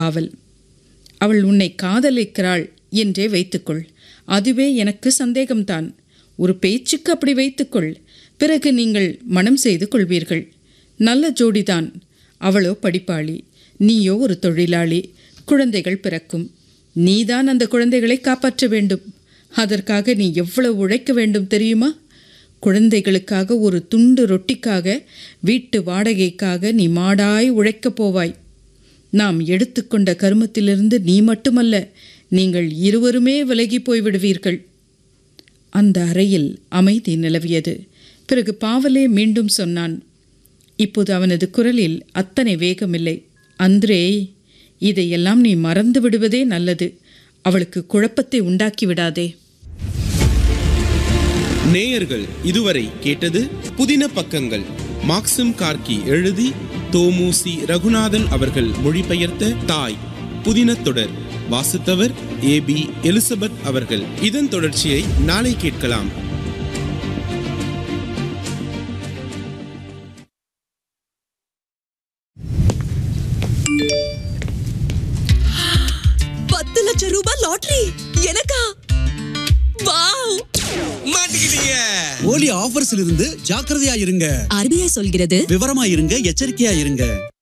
ஆவல் அவள் உன்னை காதலிக்கிறாள் என்றே வைத்துக்கொள் அதுவே எனக்கு சந்தேகம்தான் ஒரு பேச்சுக்கு அப்படி வைத்துக்கொள் பிறகு நீங்கள் மனம் செய்து கொள்வீர்கள் நல்ல ஜோடிதான் அவளோ படிப்பாளி நீயோ ஒரு தொழிலாளி குழந்தைகள் பிறக்கும் நீதான் அந்த குழந்தைகளை காப்பாற்ற வேண்டும் அதற்காக நீ எவ்வளவு உழைக்க வேண்டும் தெரியுமா குழந்தைகளுக்காக ஒரு துண்டு ரொட்டிக்காக வீட்டு வாடகைக்காக நீ மாடாய் உழைக்கப் போவாய் நாம் எடுத்துக்கொண்ட கருமத்திலிருந்து நீ மட்டுமல்ல நீங்கள் இருவருமே விலகி போய்விடுவீர்கள் அந்த அறையில் அமைதி நிலவியது பிறகு பாவலே மீண்டும் சொன்னான் இப்போது அவனது குரலில் அத்தனை வேகமில்லை அந்திரே இதையெல்லாம் நீ மறந்து விடுவதே நல்லது அவளுக்கு குழப்பத்தை உண்டாக்கி விடாதே நேயர்கள் இதுவரை கேட்டது புதின பக்கங்கள் மாக்சிம் கார்கி எழுதி தோமுசி ரகுநாதன் அவர்கள் மொழிபெயர்த்த தாய் புதின தொடர் வாசித்தவர் ஏ பி எலிசபெத் அவர்கள் இதன் தொடர்ச்சியை நாளை கேட்கலாம் பத்து லட்சம் ரூபாய் லாட்டரி எனக்கா வாவ் மாட்டிக்கிட்டீங்க போலி ஆஃபர்ஸ்ல இருந்து ஜாக்கிரதையா இருங்க ஆர்பிஐ சொல்கிறது விவரமா இருங்க எச்சரிக்கையா இருங்க